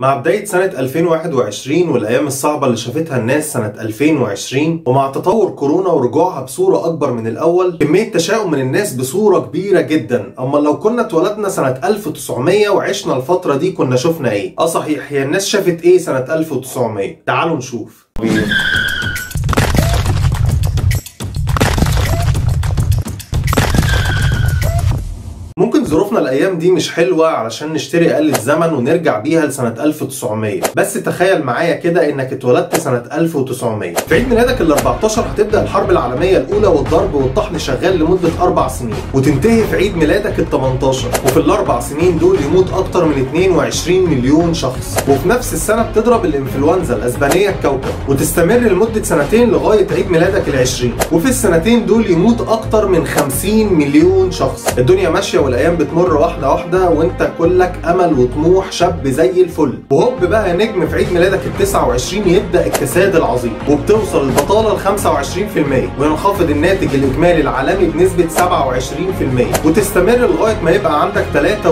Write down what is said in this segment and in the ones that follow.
مع بداية سنة 2021 والأيام الصعبة اللي شافتها الناس سنة 2020 ومع تطور كورونا ورجوعها بصورة أكبر من الأول كمية تشاؤم من الناس بصورة كبيرة جدا أما لو كنا اتولدنا سنة 1900 وعشنا الفترة دي كنا شفنا إيه؟ أه صحيح هي الناس شافت إيه سنة 1900 تعالوا نشوف ممكن ظروفنا الايام دي مش حلوه علشان نشتري آلة زمن ونرجع بيها لسنه 1900 بس تخيل معايا كده انك اتولدت سنه 1900 في عيد ميلادك ال 14 هتبدا الحرب العالميه الاولى والضرب والطحن شغال لمده اربع سنين وتنتهي في عيد ميلادك ال 18 وفي الاربع سنين دول يموت اكتر من 22 مليون شخص وفي نفس السنه بتضرب الانفلونزا الاسبانيه الكوكب وتستمر لمده سنتين لغايه عيد ميلادك ال 20 وفي السنتين دول يموت اكتر من 50 مليون شخص الدنيا ماشيه والايام بتمر واحده واحده وانت كلك امل وطموح شاب زي الفل وهوب بقى يا نجم في عيد ميلادك ال 29 يبدا الكساد العظيم وبتوصل البطاله ل 25% وينخفض الناتج الاجمالي العالمي بنسبه 27% وتستمر لغايه ما يبقى عندك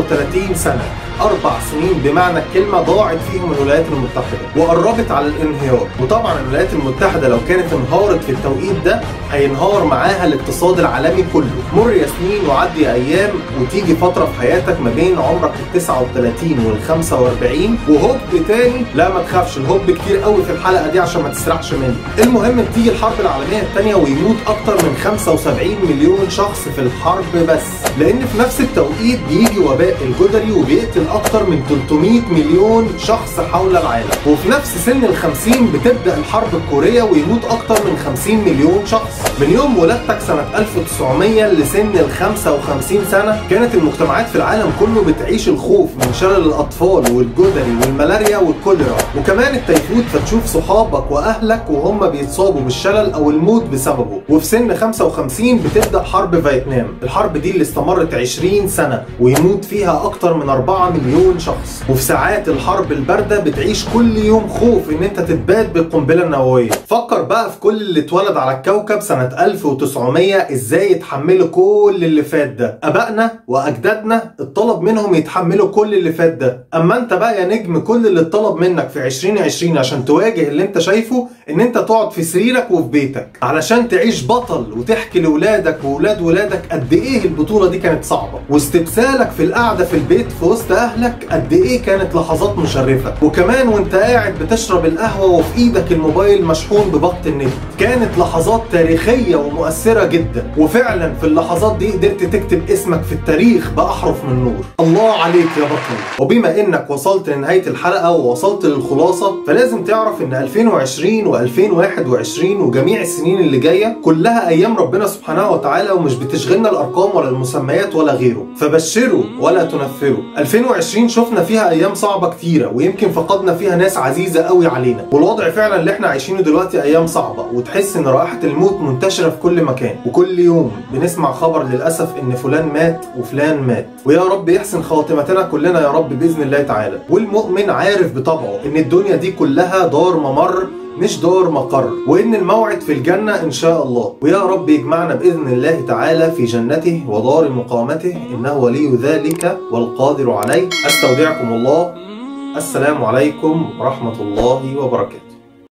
33 سنه اربع سنين بمعنى الكلمه ضاعت فيهم الولايات المتحده وقربت على الانهيار وطبعا الولايات المتحده لو كانت انهارت في التوقيت ده هينهار معاها الاقتصاد العالمي كله مر يا سنين وعدي ايام وتيجي فتره في حياتك ما بين عمرك ال 39 وال 45 وهوب تاني لا ما تخافش الهوب كتير قوي في الحلقه دي عشان ما تسرحش مني المهم تيجي الحرب العالميه الثانيه ويموت اكتر من 75 مليون شخص في الحرب بس لان في نفس التوقيت بيجي وباء الجدري وبيقتل اكتر من 300 مليون شخص حول العالم وفي نفس سن ال 50 بتبدا الحرب الكوريه ويموت اكتر من 50 مليون شخص من يوم ولادتك سنه 1900 لسن ال 55 سنه كانت المجتمعات في العالم كله بتعيش الخوف من شلل الاطفال والجدري والملاريا والكوليرا وكمان التيفود فتشوف صحابك واهلك وهم بيتصابوا بالشلل او الموت بسببه وفي سن 55 بتبدا حرب فيتنام الحرب دي اللي استمرت 20 سنه ويموت فيها اكتر من 4 مليون شخص وفي ساعات الحرب البارده بتعيش كل يوم خوف ان انت تتباد بالقنبله النوويه فكر بقى في كل اللي اتولد على الكوكب سنه 1900 ازاي يتحملوا كل اللي فات ده ابائنا واجدادنا اتطلب منهم يتحملوا كل اللي فات ده اما انت بقى يا نجم كل اللي اتطلب منك في 2020 عشان تواجه اللي انت شايفه ان انت تقعد في سريرك وفي بيتك علشان تعيش بطل وتحكي لاولادك واولاد ولادك قد ايه البطوله دي كانت صعبه واستبسالك في القعده في البيت في وسط اهلك قد ايه كانت لحظات مشرفه وكمان وانت قاعد بتشرب القهوه وفي ايدك الموبايل مشحون ببط النت كانت لحظات تاريخيه ومؤثره جدا وفعلا في اللحظات دي قدرت تكتب اسمك في التاريخ باحرف من نور الله عليك يا بطل وبما انك وصلت لنهايه الحلقه ووصلت للخلاصه فلازم تعرف ان 2020 و2021 وجميع السنين اللي جايه كلها ايام ربنا سبحانه وتعالى ومش بتشغلنا الارقام ولا المسميات ولا غيره فبشروا ولا تنفروا 2020 شفنا فيها ايام صعبه كتيره ويمكن فقدنا فيها ناس عزيزه قوي علينا والوضع فعلا اللي احنا عايشينه دلوقتي ايام صعبه وتحس ان رائحه الموت منتشره في كل مكان وكل يوم بنسمع خبر للاسف ان فلان مات وفلان مات ويا رب يحسن خواتمتنا كلنا يا رب باذن الله تعالى والمؤمن عارف بطبعه ان الدنيا دي كلها دار ممر مش دار مقر وان الموعد في الجنه ان شاء الله ويا رب يجمعنا باذن الله تعالى في جنته ودار مقامته انه ولي ذلك والقادر عليه استودعكم الله السلام عليكم ورحمه الله وبركاته